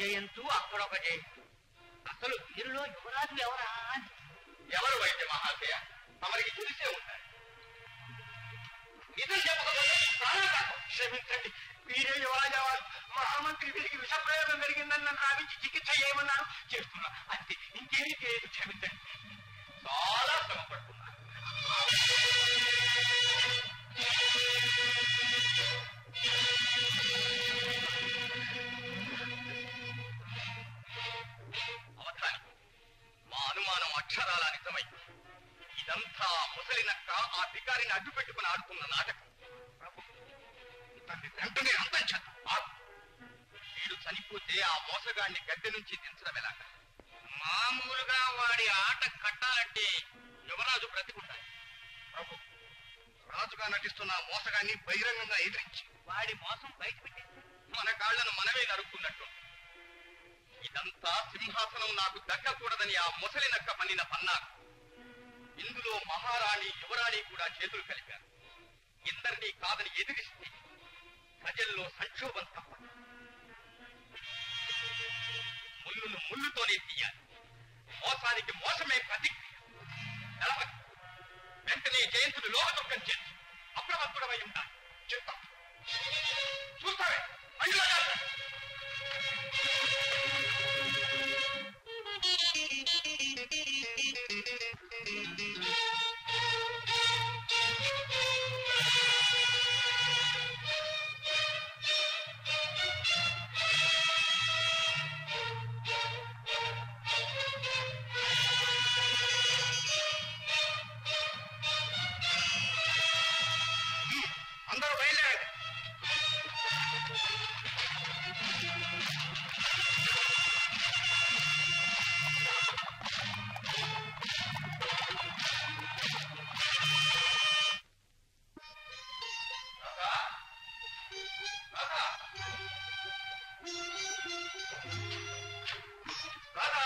జయంతు అక్కడొక జయంతు అసలు వీరిలో యువరాజు ఎవరా అని ఎవరు వైద్య మహాశయ తమరికి తెలిసే ఉంటాయి నిజం చెప్పకపోతే ప్రాణాఘాతం. క్షమించండి వీరే యువరాజవారు మహామంత్రి వీరికి విషప్రయోగం జరిగిందని నన్ను రావించి చికిత్స చేయమన్నారు చేస్తున్నా అంతే ఇంకేమీ తెలియదు క్షమించండి చాలా శ్రమపడుతున్నారు అవధాని మా అనుమానం అక్షరాల నిజమై ఇదంతా ముసలి నక్క ఆ బికారిని అడ్డు పెట్టుకుని ఆడుతున్న నాటకం ప్రభు ఇతన్ని వెంటనే అంతం చేద్దాం ఆగు. వీడు చనిపోతే ఆ మోసగాడిని గద్దె నుంచి దించడం ఎలాగా మామూలుగా వాడి ఆట కట్టాలంటే యువరాజు బ్రతికుండాలి ప్రభు రాజుగా నటిస్తున్న ఆ మోసగాన్ని బహిరంగంగా ఎదిరించి వాడి మోసం బయట పెట్టేసి మన కాళ్లను మనమే నరుక్కున్నట్టు ఇదంతా సింహాసనం నాకు దక్కకూడదని ఆ ముసలి నక్క పన్నిన పన్నారు ఇందులో మహారాణి యువరాణి కూడా చేతులు కలిపారు ఇద్దరినీ కాదని ఎదిరిస్తే ప్రజల్లో సంక్షోభం తప్పదు ముళ్ళును ముళ్ళుతోనే తీయాలి మోసానికి మోసమే ప్రతిక్రియ నలభై వెంటనే జయంతుడు లోహదుర్గం చేసి అప్రమత్తుడమై ఉండాలి చెప్తాం చూస్తావే అయ్యో అందరూ బయలుదేరండి రాధా? రాధా? రాధా?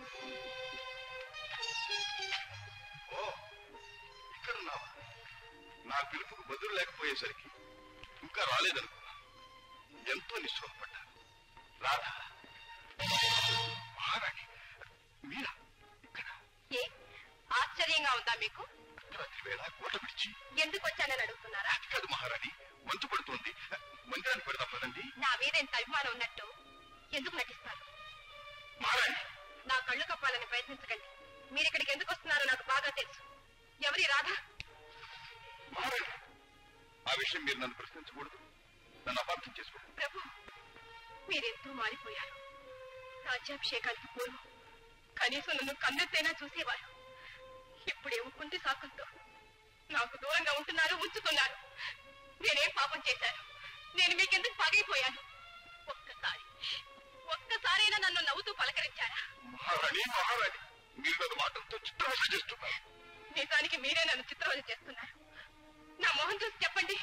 ఓ ఇక్కడున్నావా నా పిలుపుకు బదులు లేకపోయేసరికి ఇంకా రాలేదనుకున్నా ఎంతో నిశ్చయపడ్డా రాధా మహారాణి మీరా ఇక్కడ ఏ ఆశ్చర్యంగా ఉందా మీకు రాత్రి వేళ కోట విడిచి ఎందుకు వచ్చానని అడుగుతున్నారా అది కాదు మహారాణి వంతు పడుతోంది మందిరానికి పెడదాం పదండి నా మీద ఎంత అభిమానం ఉన్నట్టు ఎందుకు నటిస్తారు మహారాణి నా కళ్ళు కప్పాలని ప్రయత్నించకండి మీరు ఇక్కడికి ఎందుకు వస్తున్నారో నాకు బాగా తెలుసు ఎవరి రాధా మహారాణి ఆ విషయం మీరు నన్ను ప్రశ్నించకూడదు నన్ను అపార్థం చేసుకోండి ప్రభు మీరెంతో మారిపోయారు రాజ్యాభిషేకానికి పూర్వం కనీసం నన్ను కన్నెత్తైనా చూసేవారు ఇప్పుడేమో కుంటి సాకులతో నాకు దూరంగా ఉంటున్నారు ఉంచుతున్నారు నేనేం పాపం చేశాను నేను మీకెందుకు పగిలిపోయాను ఒక్కసారి ఒక్కసారైనా నన్ను నవ్వుతూ పలకరించారా మహారాణి మహారాణి మీరు నన్ను మాటలతో చిత్రహింస చేస్తున్నారు నిజానికి మీరే నన్ను చిత్రవద చేస్తున్నారు నా మొహం చూసి చెప్పండి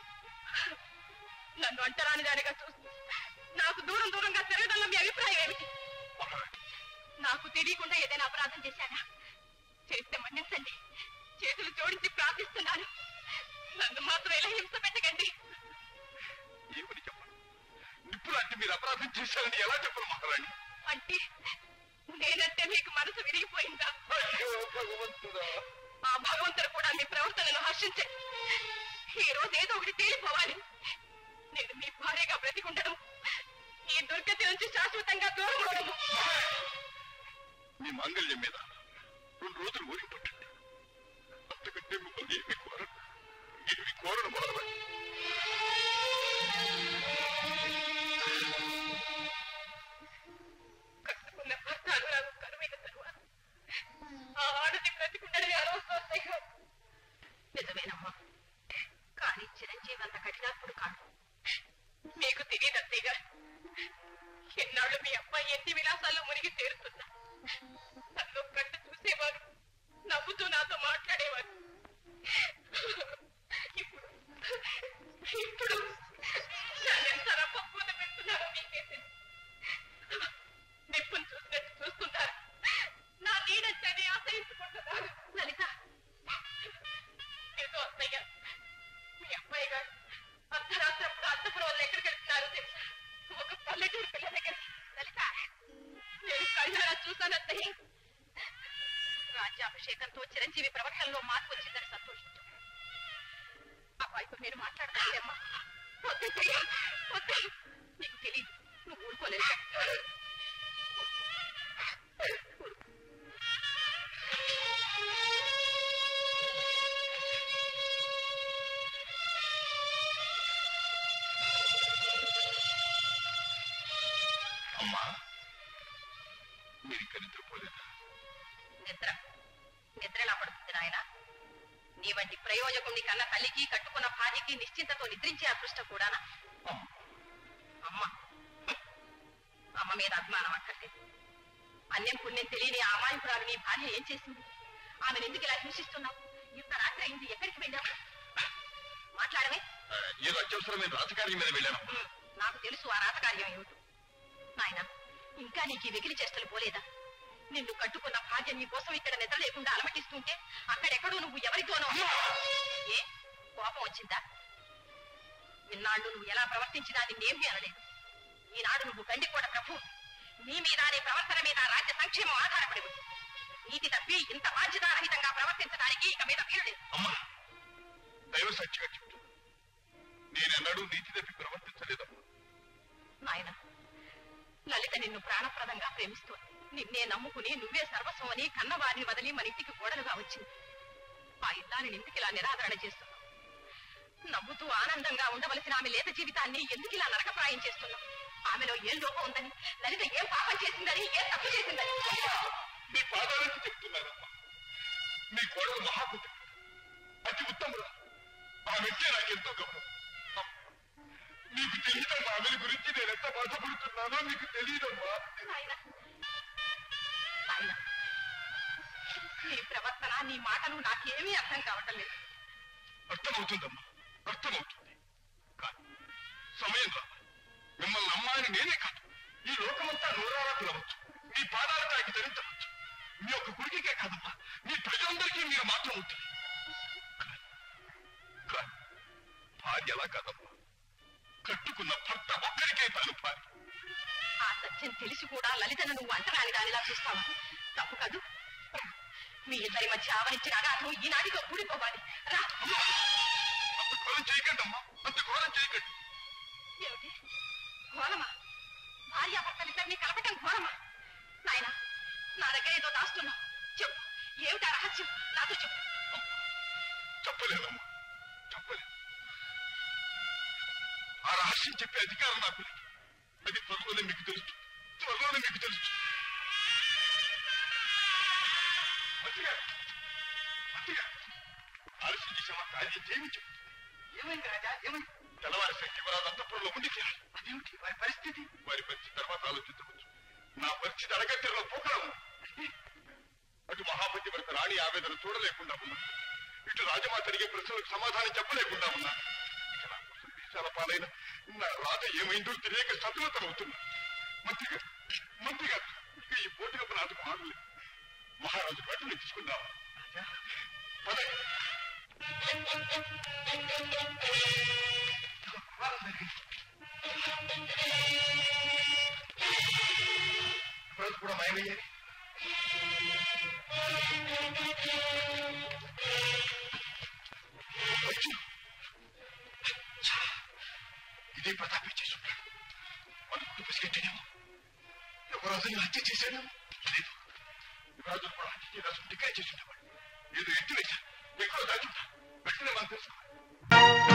నన్ను అంటరాని దానిగా చూస్తూ నాకు దూరం దూరంగా తిరగడంలో మీ అభిప్రాయం ఏమిటి మహారాణి నాకు తెలియకుండా ఏదైనా అపరాధం చేశానా చేస్తే మన్నించండి చేతులు జోడించి ప్రార్థిస్తున్నాను నన్ను మాత్రం ఇలా హింస పెట్టకండి ఏమని చెప్పను నిప్పులాంటి మీరు అపరాధం చేశారని ఎలా చెప్పను మహారాణి అంటే నేనంటే మీకు మనసు విరిగిపోయిందా అయ్యో భగవంతుడా ఆ భగవంతుడు కూడా మీ ప్రవర్తనను హర్షించండి ఈ రోజు ఏదో ఒకటి తేలిపోవాలి నేను మీ భార్యగా బ్రతికుండడం ఈ దుర్గతి నుంచి శాశ్వతంగా దూరం అవడము మీ మాంగళ్యం మీద రెండు రోజులు ఊరి పట్టండి అంతకంటే మిమ్మల్ని ఏమి కోరను ఏమి కోరను మహారాణి కట్టుకున్న భర్త అనురాగం కరువైన తరువాత ఆ ఆడది బ్రతికుండని అనవసరం నిజమేనమ్మా కానీ చిరంజీవి అంత కఠినాత్ముడు కాదు మీకు తెలియదు అత్తయ్య గారు ఎన్నాళ్ళు మీ అబ్బాయి ఎన్ని విలాసాల్లో మునిగి తేరుతున్నా నన్ను కట్టు చూసేవారు నవ్వు పట్టాభిషేకంతో చిరంజీవి ప్రవర్తనలో మార్పు వచ్చిందని సంతోషించు అబ్బాయితో నేను మాట్లాడతానమ్మా వద్దయ్యా వద్దు నీకు తెలియదు నువ్వు ఊరుకోలేదు అమ్మా మీరు ఇంకా నిద్రపోలేదా నిద్ర నిద్ర ఎలా పడుతుంది నాయన నీ వంటి ప్రయోజకుణ్ణి కన్న తల్లికి కట్టుకున్న భార్యకి నిశ్చింతతో నిద్రించే అదృష్టం కూడానా అమ్మా అమ్మ అమ్మ మీద అభిమానం అక్కర్లేదు అన్యం పుణ్యం తెలియని ఆ అమాయకురాలు నీ భార్య ఏం చేసింది ఆమెను ఎందుకు ఇలా హింసిస్తున్నావు ఇంత రాత్రి అయింది ఎక్కడికి వెళ్ళావు మాట్లాడమే ఆ, ఏదో అత్యవసరమైన రాజకార్యం మీద వెళ్ళాను ఉమ్, నాకు తెలుసు ఆ రాతకార్యం ఏమిటో నాయన ఇంకా నీకు ఈ వెకిలి చేష్టలు పోలేదా నిన్ను కట్టుకున్న భార్య నీ కోసం ఇక్కడ నిద్ర లేకుండా అలమటిస్తుంటే అక్కడెక్కడో నువ్వు ఎవరితోనో ఏ కోపం వచ్చిందా ఇన్నాళ్ళు నువ్వు ఎలా ప్రవర్తించినా నిన్నేమీ అనలేదు ఈనాడు నువ్వు గండికోట ప్రభు నీ మీద నీ ప్రవర్తన మీద రాజ్య సంక్షేమం ఆధారపడి ఉంది నీతి తప్పి ఇంత బాధ్యతారహితంగా ప్రవర్తించడానికి ఇక మీద వీలులేదు అమ్మా దైవ సాక్షిగా చెప్తున్నా నేనెన్నడూ నీతి తప్పి ప్రవర్తించలేదమ్మా నాయన లలిత నిన్ను ప్రాణప్రదంగా ప్రేమిస్తోంది నిన్నే నమ్ముకుని నువ్వే సర్వస్వం అని కన్నవారిని వదిలి మన ఇంటికి కోడలుగా వచ్చింది ఆ ఇల్లాని ఇంటికి ఇలా నిరాదరణ చేస్తున్నావు నవ్వుతూ ఆనందంగా ఉండవలసిన ఆమె లేత జీవితాన్ని ఎందుకు ఇలా నరకప్రాయం చేస్తున్నావు ఆమెలో ఏం లోపం ఉందని లలిత ఏం పాపం చేసిందని ఏం తప్పు చేసిందని మీ పాదాలకు చెప్తున్నానమ్మా మీ కోడలు మహాపుత్రి అతి ఉత్తమురా ఆమెకే నాకెంతో గౌరవం అమ్మా, మీకు తెలియదమ్మా ఆమె గురించి నేను ఎంత బాధపడుతున్నానో మీకు తెలియదమ్మా నాయనా నాయనా, నీ ప్రవర్తన నీ మాటలు నాకేమీ అర్థం కావటం లేదు అర్థమవుతుందమ్మా అర్థమవుతుంది కానీ సమయం రావాలి మిమ్మల్ని అమ్మాయిని నేనే కాదు ఈ లోకమంతా నూరారా పిలవచ్చు మీ పాదాల తాకి ధరించవచ్చు మీ యొక్క గుడికే కాదమ్మా మీ ప్రజలందరికీ మీరు మాత్రం అవుతుంది కానీ- కానీ భార్య అలా కాదమ్మా కట్టుకున్న భర్త ఒక్కరికే తాను భార్య ఆ సత్యం తెలిసి కూడా లలితను నువ్వు అంటరాని దానిలా చూస్తావు తప్పు కాదు మీ ఇద్దరి మధ్య ఆవరించిన అగాధం ఈనాటితో కూడిపోవాలి రా అంత ఘోరం చేయకండి అమ్మా అంత ఘోరం చేయకండి ఏమిటి ఘోరమా భార్యాభర్తలిద్దరినీ కలపటం ఘోరమా నాయన నా దగ్గర ఏదో దాస్తున్నావు చెప్పు ఏమిటా రహస్యం నాతో చెప్పు చెప్పలేదమ్మా చెప్పలేదు ఆ రహస్యం చెప్పే అధికారం నాకు లేదు అది త్వరలోనే మీకు తెలుసు త్వరలోనే మీకు తెలుసు మంత్రిగా మంత్రిగా ఆలస్యం చేసామా కార్యం చేయమని చెప్తుంది ఏమైంది రాజా ఏమైంది తెల్లవారి శంకరాజు అంతఃపురంలో ఉండి తీరాలి అదేమిటి వారి పరిస్థితి వారి పరిస్థితి తర్వాత ఆలోచించవచ్చు నా పరిస్థితి అడగట్టెలో పోకడం అటు మహాపతి వరకు రాణి ఆవేదన చూడలేకుండా ఉన్నా ఇటు రాజమాత అడిగే ప్రశ్నలకు సమాధానం చెప్పలేకుండా ఉన్నా ఇక నా కోసం దేశాల పాలైన నా రాజ ఏమైందో తెలియక సతమతమవుతున్నా మంత్రి గారు మంత్రి గారు ఇక ఈ పోటీలకు నాటకం ఆడలేదు మహారాజు బట్టలు తీసుకుందామా పదండి. రోజు కూడా మాయమయ్యారు వచ్చి ఇదే ప్రతాపే చేసుంటాడు వాళ్ళు గుడ్డు పసిగట్టేనేమో ఒక రోజు హత్య చేశాడేమో లేదు రాజు కూడా హత్య చేయాల్సి ఉంటే చేసి ఉండేవాడు ఏదో ఎత్తి వేశాడు ఎక్కడో దాచుంటా వెంటనే మనం తెలుసుకోవాలి